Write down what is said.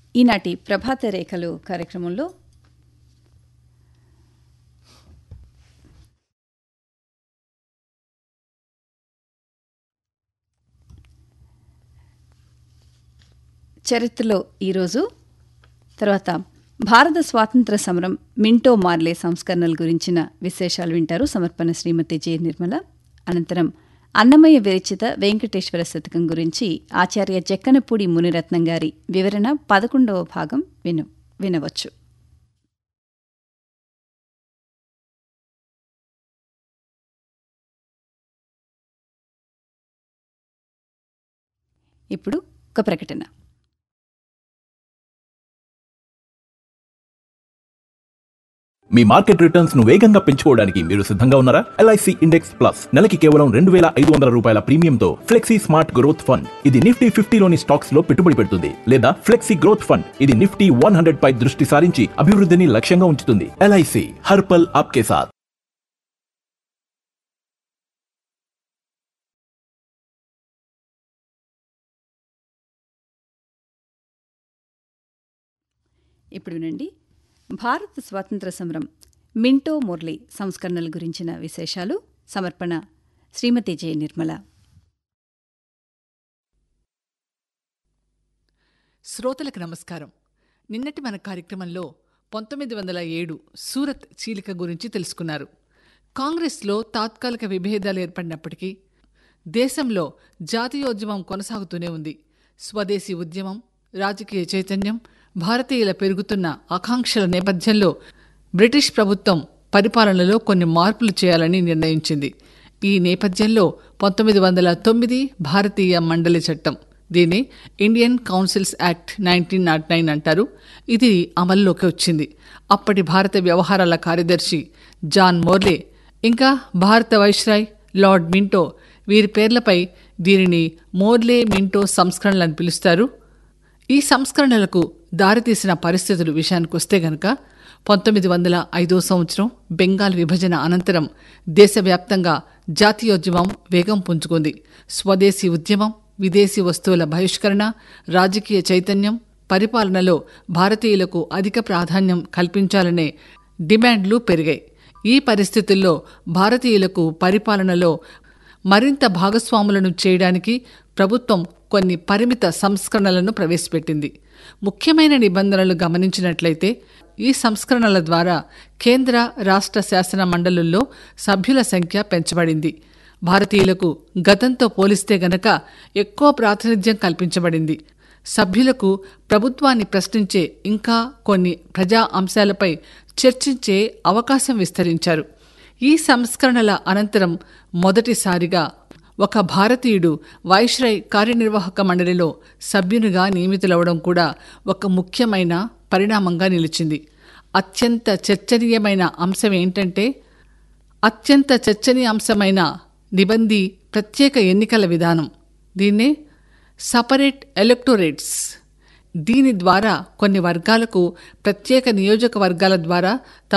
ఈనాటి ప్రభాత రేఖలు కార్యక్రమంలో చరిత్రలో ఈరోజు తర్వాత భారత స్వాతంత్ర సమరం మింటో మార్లే సంస్కరణల గురించిన విశేషాలు వింటారు సమర్పణ శ్రీమతి జె నిర్మల అనంతరం అన్నమయ్య విరచిత వెంకటేశ్వర శతకం గురించి ఆచార్య జక్కనపూడి మునిరత్నం గారి వివరణ పదకొండవ భాగం విను వినవచ్చు ఇప్పుడు ఒక ప్రకటన మీ మార్కెట్ రిటర్న్స్ ను వేగంగా పెంచుకోవడానికి మీరు సిద్ధంగా ఉన్నారా ఎల్ఐసి ఇండెక్స్ ప్లస్ నెలకి కేవలం రెండు వేల ఐదు వందల రూపాయల ప్రీమియంతో ఫ్లెక్సీ స్మార్ట్ గ్రోత్ ఫండ్ ఇది నిఫ్టీ ఫిఫ్టీలోని స్టాక్స్ లో పెట్టుబడి పెడుతుంది లేదా ఫ్లెక్సీ గ్రోత్ ఫండ్ ఇది నిఫ్టీ వన్ హండ్రెడ్ పై దృష్టి సారించి అభివృద్ధిని లక్ష్యంగా ఉంచుతుంది ఎల్ఐసి హర్పల్ ఆప్కే సాత్ ఇప్పుడు వినండి భారత స్వాతంత్ర సమరం మింటో మురళి సంస్కరణల గురించిన విశేషాలు సమర్పణ శ్రీమతి జె నిర్మల శ్రోతలకు నమస్కారం నిన్నటి మన కార్యక్రమంలో పంతొమ్మిది వందల ఏడు సూరత్ చీలిక గురించి తెలుసుకున్నారు కాంగ్రెస్లో తాత్కాలిక విభేదాలు ఏర్పడినప్పటికీ దేశంలో జాతీయోద్యమం కొనసాగుతూనే ఉంది స్వదేశీ ఉద్యమం రాజకీయ చైతన్యం భారతీయుల పెరుగుతున్న ఆకాంక్షల నేపథ్యంలో బ్రిటిష్ ప్రభుత్వం పరిపాలనలో కొన్ని మార్పులు చేయాలని నిర్ణయించింది ఈ నేపథ్యంలో పంతొమ్మిది వందల తొమ్మిది భారతీయ మండలి చట్టం దీన్ని Indian councils act nineteen nought nine అంటారు ఇది అమల్లోకి వచ్చింది అప్పటి భారత వ్యవహారాల కార్యదర్శి జాన్ మోర్లే ఇంకా భారత వైస్రాయ్ లార్డ్ మింటో వీరి పేర్లపై దీనిని మోర్లే మింటో సంస్కరణలు అని పిలుస్తారు ఈ సంస్కరణలకు దారితీసిన పరిస్థితులు విషయానికొస్తే గనక పంతొమ్మిది వందల ఐదో సంవత్సరం బెంగాల్ విభజన అనంతరం దేశవ్యాప్తంగా జాతీయోద్యమం వేగం పుంజుకుంది స్వదేశీ ఉద్యమం విదేశీ వస్తువుల బహిష్కరణ రాజకీయ చైతన్యం పరిపాలనలో భారతీయులకు అధిక ప్రాధాన్యం కల్పించాలనే డిమాండ్లు పెరిగాయి ఈ పరిస్థితుల్లో భారతీయులకు పరిపాలనలో మరింత భాగస్వాములను చేయడానికి ప్రభుత్వం కొన్ని పరిమిత సంస్కరణలను ప్రవేశపెట్టింది ముఖ్యమైన నిబంధనలు గమనించినట్లయితే ఈ సంస్కరణల ద్వారా కేంద్ర రాష్ట్ర శాసన మండలుల్లో సభ్యుల సంఖ్య పెంచబడింది భారతీయులకు గతంతో పోలిస్తే గనక ఎక్కువ ప్రాతినిధ్యం కల్పించబడింది సభ్యులకు ప్రభుత్వాన్ని ప్రశ్నించే ఇంకా కొన్ని ప్రజా అంశాలపై చర్చించే అవకాశం విస్తరించారు ఈ సంస్కరణల అనంతరం మొదటిసారిగా ఒక భారతీయుడు వైశ్రయ్ కార్యనిర్వాహక మండలిలో సభ్యునిగా నియమితులవడం కూడా ఒక ముఖ్యమైన పరిణామంగా నిలిచింది అత్యంత చర్చనీయమైన అంశం ఏంటంటే అత్యంత చర్చనీయాంశమైన నిబంధి ప్రత్యేక ఎన్నికల విధానం దీన్నే సపరేట్ ఎలక్టోరేట్స్ దీని ద్వారా కొన్ని వర్గాలకు ప్రత్యేక నియోజకవర్గాల ద్వారా